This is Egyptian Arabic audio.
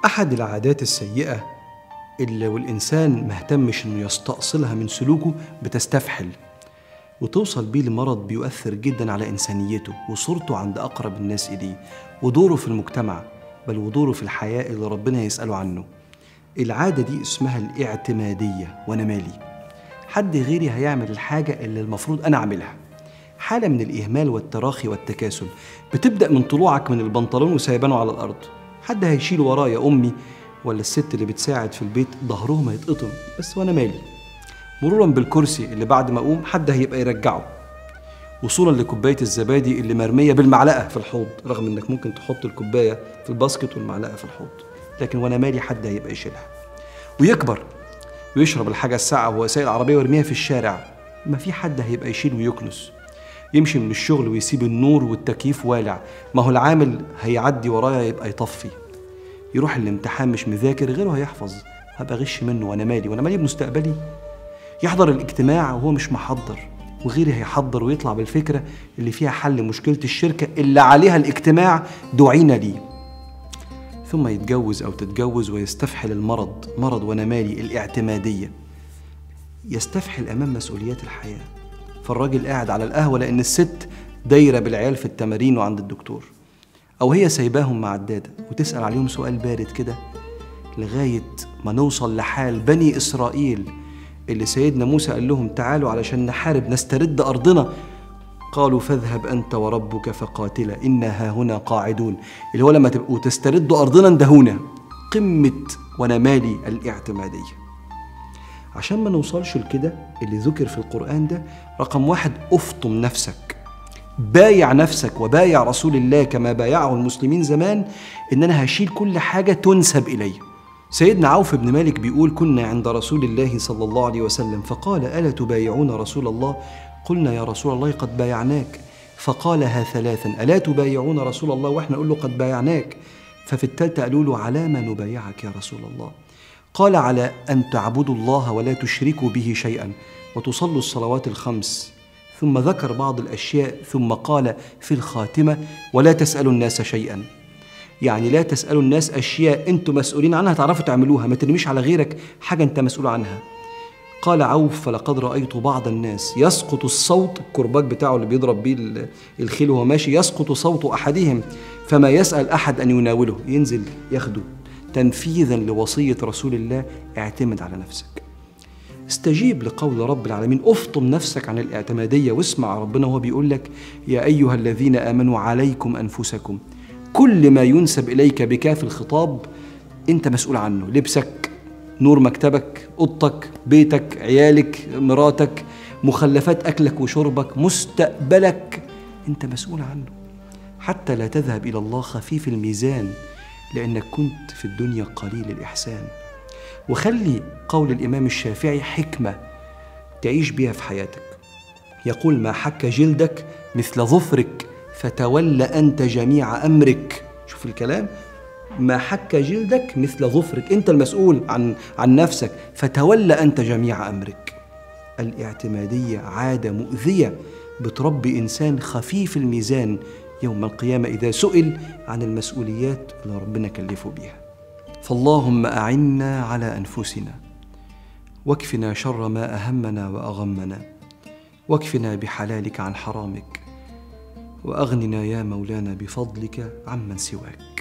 أحد العادات السيئة اللي لو الإنسان مهتمش إنه يستأصلها من سلوكه بتستفحل وتوصل بيه لمرض بيؤثر جدا على إنسانيته وصورته عند أقرب الناس إليه ودوره في المجتمع بل ودوره في الحياة اللي ربنا يسأله عنه العادة دي اسمها الاعتمادية وأنا مالي حد غيري هيعمل الحاجة اللي المفروض أنا أعملها حالة من الإهمال والتراخي والتكاسل بتبدأ من طلوعك من البنطلون وسايبانه على الأرض حد هيشيل ورايا أمي ولا الست اللي بتساعد في البيت ظهرهم هيتقطم بس وأنا مالي مرورا بالكرسي اللي بعد ما أقوم حد هيبقى يرجعه وصولا لكوباية الزبادي اللي مرمية بالمعلقة في الحوض رغم إنك ممكن تحط الكوباية في الباسكت والمعلقة في الحوض لكن وأنا مالي حد هيبقى يشيلها ويكبر ويشرب الحاجة الساقعة وهو سايق العربية ويرميها في الشارع ما في حد هيبقى يشيل ويكنس يمشي من الشغل ويسيب النور والتكييف والع ما هو العامل هيعدي ورايا يبقى يطفي يروح الامتحان مش مذاكر غيره هيحفظ هبقى غش منه وانا مالي وانا مالي بمستقبلي يحضر الاجتماع وهو مش محضر وغيري هيحضر ويطلع بالفكرة اللي فيها حل مشكلة الشركة اللي عليها الاجتماع دعينا ليه ثم يتجوز أو تتجوز ويستفحل المرض مرض وانا مالي الاعتمادية يستفحل أمام مسؤوليات الحياة فالراجل قاعد على القهوة لأن الست دايرة بالعيال في التمارين وعند الدكتور أو هي سايباهم مع الدادة وتسأل عليهم سؤال بارد كده لغاية ما نوصل لحال بني إسرائيل اللي سيدنا موسى قال لهم تعالوا علشان نحارب نسترد أرضنا قالوا فاذهب أنت وربك فقاتلا إنا ها هنا قاعدون اللي هو لما تبقوا تستردوا أرضنا اندهونا قمة وانا مالي الاعتمادية عشان ما نوصلش لكده اللي ذكر في القرآن ده رقم واحد أفطم نفسك بايع نفسك وبايع رسول الله كما بايعه المسلمين زمان إن أنا هشيل كل حاجة تنسب إلي سيدنا عوف بن مالك بيقول كنا عند رسول الله صلى الله عليه وسلم فقال ألا تبايعون رسول الله قلنا يا رسول الله قد بايعناك فقالها ثلاثا ألا تبايعون رسول الله وإحنا نقول له قد بايعناك ففي الثالثة قالوا له على ما نبايعك يا رسول الله قال على أن تعبدوا الله ولا تشركوا به شيئا وتصلوا الصلوات الخمس ثم ذكر بعض الأشياء ثم قال في الخاتمة ولا تسألوا الناس شيئا يعني لا تسألوا الناس أشياء أنتم مسؤولين عنها تعرفوا تعملوها ما ترميش على غيرك حاجة أنت مسؤول عنها قال عوف فلقد رأيت بعض الناس يسقط الصوت الكرباج بتاعه اللي بيضرب بيه الخيل وهو ماشي يسقط صوت أحدهم فما يسأل أحد أن يناوله ينزل ياخده تنفيذا لوصية رسول الله اعتمد على نفسك استجيب لقول رب العالمين افطم نفسك عن الاعتمادية واسمع ربنا وهو بيقول لك يا أيها الذين آمنوا عليكم أنفسكم كل ما ينسب إليك بكاف الخطاب أنت مسؤول عنه لبسك نور مكتبك أوضتك بيتك عيالك مراتك مخلفات أكلك وشربك مستقبلك أنت مسؤول عنه حتى لا تذهب إلى الله خفيف الميزان لأنك كنت في الدنيا قليل الإحسان وخلي قول الإمام الشافعي حكمة تعيش بها في حياتك يقول ما حك جلدك مثل ظفرك فتول أنت جميع أمرك شوف الكلام ما حك جلدك مثل ظفرك أنت المسؤول عن, عن نفسك فتول أنت جميع أمرك الاعتمادية عادة مؤذية بتربي إنسان خفيف الميزان يوم القيامة إذا سئل عن المسؤوليات اللي ربنا كلفه بيها فاللهم أعنا على أنفسنا واكفنا شر ما أهمنا وأغمنا واكفنا بحلالك عن حرامك وأغننا يا مولانا بفضلك عمن سواك